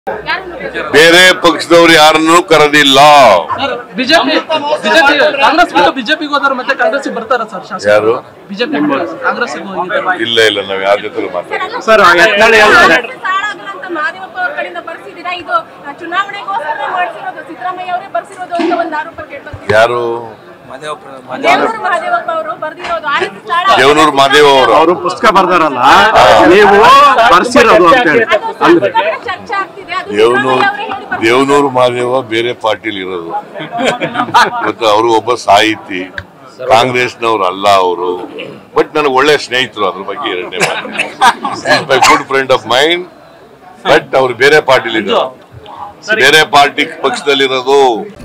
ಬೇರೆ ಪಕ್ಷದವ್ರು ಯಾರನ್ನೂ ಕರೆದಿಲ್ಲ BJP BJP Congress ಬಿಟ್ಟು ಬಿಜೆಪಿಗೆ ಹೋದ್ರೆ ಮತ್ತೆ ಕಾಂಗ್ರೆಸ್ ಬರ್ತಾರ ಸರ್ ಶಾಸಕ ಯಾರು ಬಿಜೆಪಿ ಕಾಂಗ್ರೆಸ್ ಹೋಗಿದ್ದಾರೆ ಇಲ್ಲ ಇಲ್ಲ ನಾವ್ ಯಾರ ಜೊತೆ ಮಾತಾಡಿ ಸರ್ ಯತ್ನಾಳ್ ಹೇಳ್ತಾರೆ ಸಾಳಾಗಲ್ಲ ಅಂತ ಮಹಾದೇವಪ್ಪ ಅವ್ರ ಕಡೆಯಿಂದ ಬರ್ಸಿದ್ದೀರಾ ಇದು ಆ, ಚುನಾವಣೆಗೋಸ್ಕರ ಮಾಡಿಸಿರೋದು ಸಿದ್ದರಾಮಯ್ಯ ಅವರೇ ಬರ್ಸಿರೋದು ಅಂತ ಒಂದು ಆರೋಪ ಕೇಳ್ಬಂದಿದೆ ಯಾರು ದೇವನೂರು ಮಹಾದೇವಪ್ಪ ಅವರು ಬರ್ದಿರೋದು ಆ ರೀತಿ ಸಾಳ ದೇವನೂರು ಮಾದೇವ ಅವರು ಅವರು ಪುಸ್ತಕ ಬರ್ದಾರಲ್ಲ ನೀವು ಬರ್ಸಿರೋದು ಅಂತ ಹೇಳಿ ಅದು ಸಂಸತ್ನಲ್ಲಿ ಚರ್ಚೆ ಆಗ್ತಿದೆ ಅದು ದೇವನೂರು ಸಿದ್ದರಾಮಯ್ಯ ಅವರೇ ಹೇಳಿ ಬರ್ಸಿರೋದು. ದೇವನೂರು ಮಾದೇವ ಬೇರೆ ಪಾರ್ಟಿಲಿ ಇರೋದು ಮತ್ತು ಅವರು ಒಬ್ಬ ಸಾಹಿತಿ ಕಾಂಗ್ರೆಸ್ನವ್ರು ಅಲ್ಲ ಅವರು ಬಟ್ ನನಗೆ ಒಳ್ಳೆ ಸ್ನೇಹಿತರು ಅದ್ರ ಬಗ್ಗೆ ಎರಡನೇ my good friend of mind but ಅವ್ರು ಬೇರೆ ಪಾರ್ಟಿಲಿ ಇರೋದು ಬೇರೆ ಪಾರ್ಟಿ ಪಕ್ಷದಲ್ಲಿರೋದು